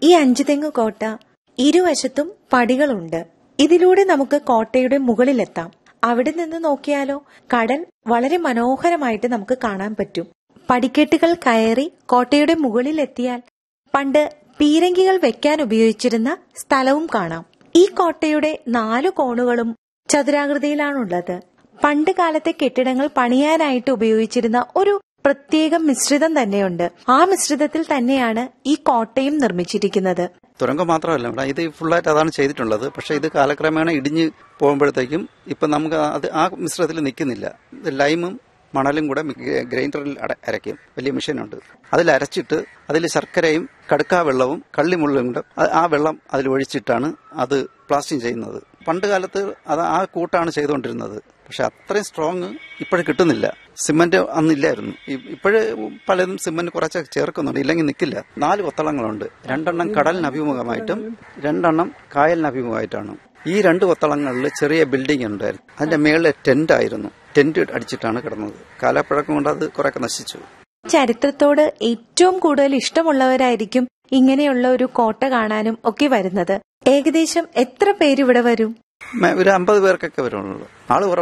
അഞ്ചുതെങ്ങ് കോട്ട ഇരുവശത്തും പടികളുണ്ട് ഇതിലൂടെ നമുക്ക് കോട്ടയുടെ മുകളിലെത്താം അവിടെ നിന്ന് നോക്കിയാലോ കടൽ വളരെ മനോഹരമായിട്ട് നമുക്ക് കാണാൻ പറ്റും പടിക്കെട്ടുകൾ കയറി കോട്ടയുടെ മുകളിലെത്തിയാൽ പണ്ട് പീരങ്കികൾ വെക്കാൻ ഉപയോഗിച്ചിരുന്ന സ്ഥലവും കാണാം ഈ കോട്ടയുടെ നാലു കോണുകളും ചതുരാകൃതിയിലാണുള്ളത് പണ്ട് കാലത്തെ കെട്ടിടങ്ങൾ പണിയാനായിട്ട് ഉപയോഗിച്ചിരുന്ന ഒരു പ്രത്യേകം മിശ്രിതം തന്നെയുണ്ട് ആ മിശ്രിതത്തിൽ തന്നെയാണ് ഈ കോട്ടയും നിർമ്മിച്ചിരിക്കുന്നത് തുരങ്കം മാത്രമല്ല ഇവിടെ ഇത് ഫുള്ളായിട്ട് അതാണ് ചെയ്തിട്ടുള്ളത് പക്ഷെ ഇത് കാലക്രമേണ ഇടിഞ്ഞ് പോകുമ്പോഴത്തേക്കും ഇപ്പൊ നമുക്ക് അത് ആ മിശ്രിതത്തിൽ നിൽക്കുന്നില്ല ഇത് ലൈമും മണലും കൂടെ മി- ഗ്രൈൻഡറിൽ അട- അരയ്ക്കും വലിയ മെഷീനുണ്ട് അതിൽ അരച്ചിട്ട് അതിൽ ശർക്കരയും കടുക്കാ വെള്ളവും കള്ളിമുള്ളും കൂടെ ആ- ആ വെള്ളം അതിൽ ഒഴിച്ചിട്ടാണ് അത് പ്ലാസ്റ്റിംഗ് ചെയ്യുന്നത് പണ്ട് കാലത്ത് അത് ആ കൂട്ടാണ് ചെയ്തുകൊണ്ടിരുന്നത് പക്ഷെ അത്രയും സ്ട്രോങ് ഇപ്പോഴും കിട്ടുന്നില്ല സിമന്റ് അന്നില്ലായിരുന്നു ഇപ്പോഴ് പലതും സിമന്റ് കുറച്ച് ചേർക്കുന്നുണ്ട് ഇല്ലെങ്കിൽ നിൽക്കില്ല നാല് കൊത്തളങ്ങളുണ്ട് രണ്ടെണ്ണം കടലിന് അഭിമുഖമായിട്ടും രണ്ടെണ്ണം കായലിന് അഭിമുഖമായിട്ടാണ് ഈ രണ്ട് കൊത്തളങ്ങളിൽ ചെറിയ ബിൽഡിംഗ് ഉണ്ടായിരുന്നു അതിന്റെ മേളിലെ ടെന്റ് ആയിരുന്നു ടെന്റ് അടിച്ചിട്ടാണ് കിടന്നത് കാലപ്പഴക്കം കൊണ്ട് അത് കുറെയൊക്കെ നശിച്ചു ചരിത്രത്തോട് ഏറ്റവും കൂടുതൽ ഇഷ്ടമുള്ളവരായിരിക്കും ഇങ്ങനെയുള്ള ഒരു കോട്ട കാണാനും ഒക്കെ വരുന്നത് ഏകദേശം എത്ര പേര് ഇവിടെ വരും മേ- ഒരു അമ്പത് പേർക്കൊക്കെ വരുള്ളൂ ആള് കുറവാണ്